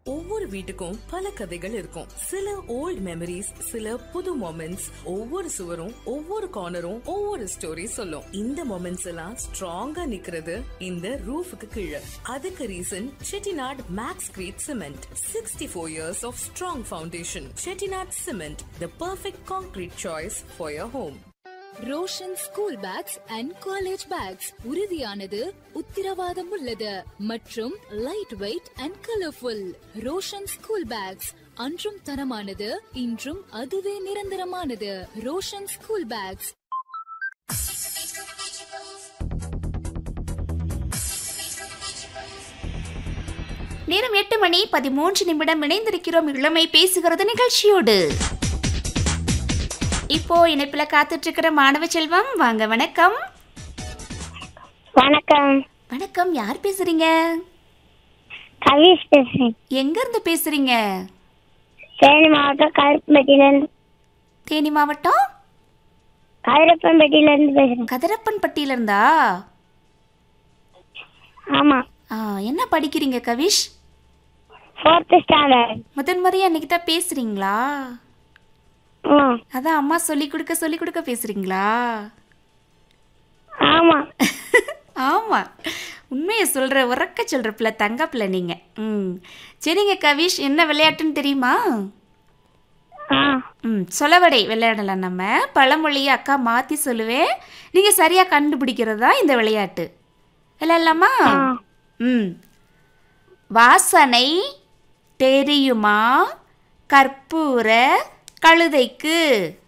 ஒவ்வொரு வீட்டுக்கும் பல கதைகள் இருக்கும் சில ஓல்ட் மெமரிஸ் சில புது மொமெண்ட்ஸ் ஒவ்வொரு சுவரும் ஒவ்வொரு கார்னரும் ஒவ்வொரு ஸ்டோரி சொல்லும் இந்த மொமெண்ட்ஸ் எல்லாம் ஸ்ட்ராங்கா நிக்கிறது இந்த ரூஃபுக்கு கீழே அதுக்கு reason Chettinad Maxcrete cement sixty four years of strong foundation Chettinad cement the perfect concrete choice for your home Roshan school bags and college bags உறுதியானது உத்திரவாதம் உள்ளது மற்றும் light weight and colourful Roshan school bags அன்றும் தரமானது இன்றும் அதுவே நிரந்தரமானது ரோஷன் ஸ்கூல் பேக்ஸ் நேரம் எட்டு மணி பதிமூன்று நிமிடம் இணைந்திருக்கிறோம் இளமை பேசுகிறது நிகழ்ச்சியோடு இப்போ இணைப்புல காத்துட்டு இருக்கிற மாணவ செல்வம் வாங்க வணக்கம் வணக்கம் வணக்கம் யார் பேசுறீங்க கவிஷ் பேசுறேன் எங்க இருந்து பேசுறீங்க தேனி மாவட்டம் கருப்பம்பட்டியிலேருந்து தேனி மாவட்டம் கதிரப்பம்பட்டியிலேருந்து பேசுறேன் கதிரப்பன் பட்டியில இருந்தா ஆமாம் ஆ, என்ன படிக்கிறீங்க கவிஷ் ஃபோர்த்து ஸ்டாண்டர்ட் முதன்முறையா அன்னைக்கு தான் பேசுறீங்களா ம் அதான் அம்மா சொல்லி கொடுக்க சொல்லி கொடுக்க பேசுறீங்களா ஆமாம் ஆமா உண்மையை சொல்ற உறக்க சொல்ற பிள்ளை தங்க பிள்ளை நீங்க ம் சரிங்க கவிஷ் என்ன விளையாட்டுன்னு தெரியுமா ஆ ம் சொலவடை விளையாடலாம் நம்ம பழமொழியை அக்கா மாற்றி சொல்லுவேன் நீங்கள் சரியாக கண்டுபிடிக்கிறது தான் இந்த விளையாட்டு விளையாடலாமா ம் வாசனை தெரியுமா கற்பூர கழுதைக்கு